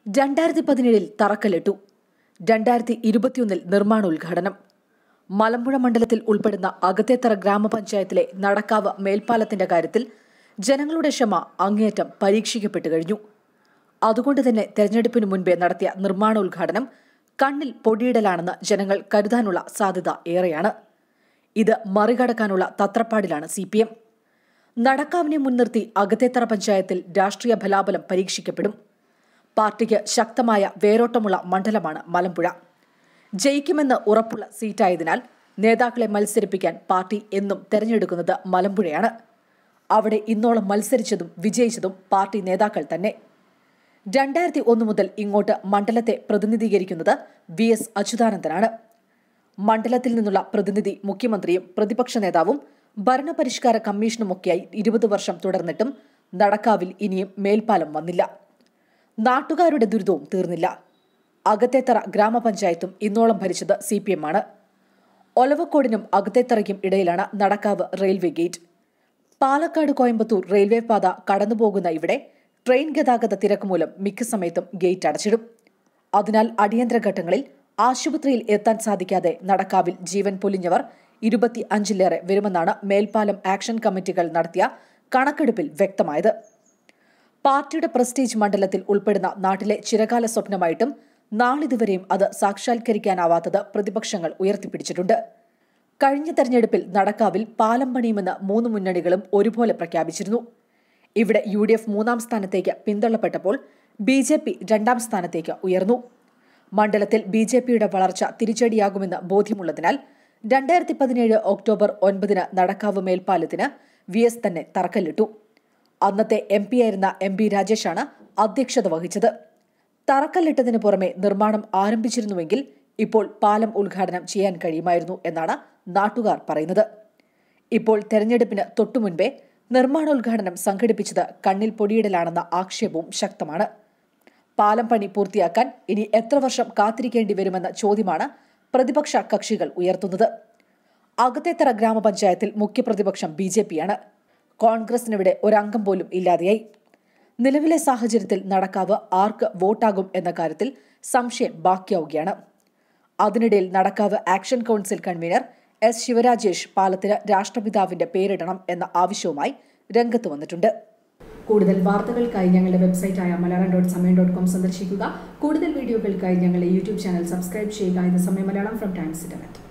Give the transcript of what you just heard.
രണ്ടായിരത്തി പതിനേഴിൽ തറക്കല്ലിട്ടു രണ്ടായിരത്തി ഇരുപത്തിയൊന്നിൽ നിർമ്മാണോദ്ഘാടനം മലമ്പുഴ മണ്ഡലത്തിൽ ഉൾപ്പെടുന്ന അകത്തേത്തറ ഗ്രാമപഞ്ചായത്തിലെ നടക്കാവ് മേൽപ്പാലത്തിന്റെ കാര്യത്തിൽ ജനങ്ങളുടെ ക്ഷമ അങ്ങേയറ്റം പരീക്ഷിക്കപ്പെട്ടു കഴിഞ്ഞു അതുകൊണ്ട് തന്നെ തെരഞ്ഞെടുപ്പിന് മുൻപേ നടത്തിയ നിർമ്മാണോദ്ഘാടനം കണ്ണിൽ പൊടിയിടലാണെന്ന് ജനങ്ങൾ കരുതാനുള്ള സാധ്യത ഏറെയാണ് ഇത് മറികടക്കാനുള്ള തത്രപ്പാടിലാണ് സി പി എം നടക്കാവിനെ മുൻനിർത്തി അകത്തേത്തറ പഞ്ചായത്തിൽ രാഷ്ട്രീയ ബലാബലം പരീക്ഷിക്കപ്പെടും പാർട്ടിക്ക് ശക്തമായ വേരോട്ടമുള്ള മണ്ഡലമാണ് മലമ്പുഴ ജയിക്കുമെന്ന് ഉറപ്പുള്ള സീറ്റായതിനാൽ നേതാക്കളെ മത്സരിപ്പിക്കാൻ പാർട്ടി എന്നും തെരഞ്ഞെടുക്കുന്നത് മലമ്പുഴയാണ് അവിടെ ഇന്നോളം മത്സരിച്ചതും വിജയിച്ചതും പാർട്ടി നേതാക്കൾ തന്നെ രണ്ടായിരത്തി ഒന്ന് മുതൽ ഇങ്ങോട്ട് മണ്ഡലത്തെ പ്രതിനിധീകരിക്കുന്നത് വി എസ് അച്യുതാനന്ദനാണ് മണ്ഡലത്തിൽ നിന്നുള്ള പ്രതിനിധി മുഖ്യമന്ത്രിയും പ്രതിപക്ഷ നേതാവും ഭരണപരിഷ്കാര കമ്മീഷനുമൊക്കെയായി ഇരുപത് വർഷം തുടർന്നിട്ടും നടക്കാവിൽ ഇനിയും മേൽപ്പാലം വന്നില്ല നാട്ടുകാരുടെ ദുരിതവും തീർന്നില്ല അകത്തേത്തറ ഗ്രാമപഞ്ചായത്തും ഇന്നോളം ഭരിച്ചത് സി പി എം ആണ് ഒലവക്കോടിനും അകത്തേത്തറയ്ക്കും ഇടയിലാണ് Nadakkavu railway gate Palakkad Coimbatore railway പാത കടന്നുപോകുന്ന ഇവിടെ ട്രെയിൻ ഗതാഗത തിരക്ക് മൂലം മിക്ക സമയത്തും ഗേറ്റ് അടച്ചിടും അതിനാൽ അടിയന്തര ഘട്ടങ്ങളിൽ ആശുപത്രിയിൽ എത്താൻ സാധിക്കാതെ നടക്കാവിൽ ജീവൻ പൊലിഞ്ഞവർ ഇരുപത്തി അഞ്ചിലേറെ വരുമെന്നാണ് മേൽപ്പാലം ആക്ഷൻ കമ്മിറ്റികൾ നടത്തിയ കണക്കെടുപ്പിൽ വ്യക്തമായത് പാർട്ടിയുടെ പ്രസ്റ്റീജ് മണ്ഡലത്തിൽ ഉൾപ്പെടുന്ന നാട്ടിലെ ചിരകാല സ്വപ്നമായിട്ടും നാളിതുവരെയും അത് സാക്ഷാത്കരിക്കാനാവാത്തത് പ്രതിപക്ഷങ്ങൾ ഉയർത്തിപ്പിടിച്ചിട്ടുണ്ട് കഴിഞ്ഞ തെരഞ്ഞെടുപ്പിൽ നടക്കാവിൽ പാലം പണിയുമെന്ന് മൂന്ന് മുന്നണികളും ഒരുപോലെ പ്രഖ്യാപിച്ചിരുന്നു ഇവിടെ യു ഡി എഫ് മൂന്നാം സ്ഥാനത്തേക്ക് പിന്തള്ളപ്പെട്ടപ്പോൾ ബി ജെ പി രണ്ടാം സ്ഥാനത്തേക്ക് ഉയർന്നു മണ്ഡലത്തിൽ ബി ജെ പിയുടെ വളർച്ച തിരിച്ചടിയാകുമെന്ന് ബോധ്യമുള്ളതിനാൽ രണ്ടായിരത്തി പതിനേഴ് ഒക്ടോബർ ഒൻപതിന് നടക്കാവ് മേൽപ്പാലത്തിന് വി എസ് തന്നെ തറക്കല്ലിട്ടു അന്നത്തെ എം പി ആയിരുന്ന എം പി രാജേഷാണ് അധ്യക്ഷത വഹിച്ചത് തറക്കല്ലിട്ടതിനു പുറമെ നിർമ്മാണം ആരംഭിച്ചിരുന്നുവെങ്കിൽ ഇപ്പോൾ പാലം ഉദ്ഘാടനം ചെയ്യാൻ കഴിയുമായിരുന്നു എന്നാണ് നാട്ടുകാർ പറയുന്നത് ഇപ്പോൾ തെരഞ്ഞെടുപ്പിന് തൊട്ടുമുൻപേ നിർമ്മാണോദ്ഘാടനം സംഘടിപ്പിച്ചത് കണ്ണിൽ പൊടിയിടലാണെന്ന ആക്ഷേപവും ശക്തമാണ് പാലം പണി പൂർത്തിയാക്കാൻ ഇനി എത്ര വർഷം കാത്തിരിക്കേണ്ടി വരുമെന്ന ചോദ്യമാണ് പ്രതിപക്ഷ കക്ഷികൾ ഉയർത്തുന്നത് അകത്തേത്തറ ഗ്രാമപഞ്ചായത്തിൽ മുഖ്യപ്രതിപക്ഷം ബി ജെ പിയാണ് കോൺഗ്രസിനിവിടെ ഒരംഗം പോലും ഇല്ലാതെയായി നിലവിലെ സാഹചര്യത്തിൽ നടക്കാവ് ആർക്ക് വോട്ടാകും എന്ന കാര്യത്തിൽ സംശയം ബാക്കിയാവുകയാണ് അതിനിടയിൽ Nadakkavu action council convener S Sivarajesh പാലത്തിന് രാഷ്ട്രപിതാവിന്റെ പേരിടണം എന്ന ആവശ്യവുമായി രംഗത്ത് വന്നിട്ടുണ്ട് കൂടുതൽ വാർത്തകൾക്കായി ഞങ്ങളുടെ വെബ്സൈറ്റായ Malayalam dot Samayam dot com സന്ദർശിക്കുക കൂടുതൽ വീഡിയോകൾക്കായി ഞങ്ങളുടെ യൂട്യൂബ് ചാനൽ സബ്സ്ക്രൈബ് ചെയ്യുക ഇത് സമയം മലയാളം ഫ്രം ടൈംസ് ഇന്റർനെറ്റ്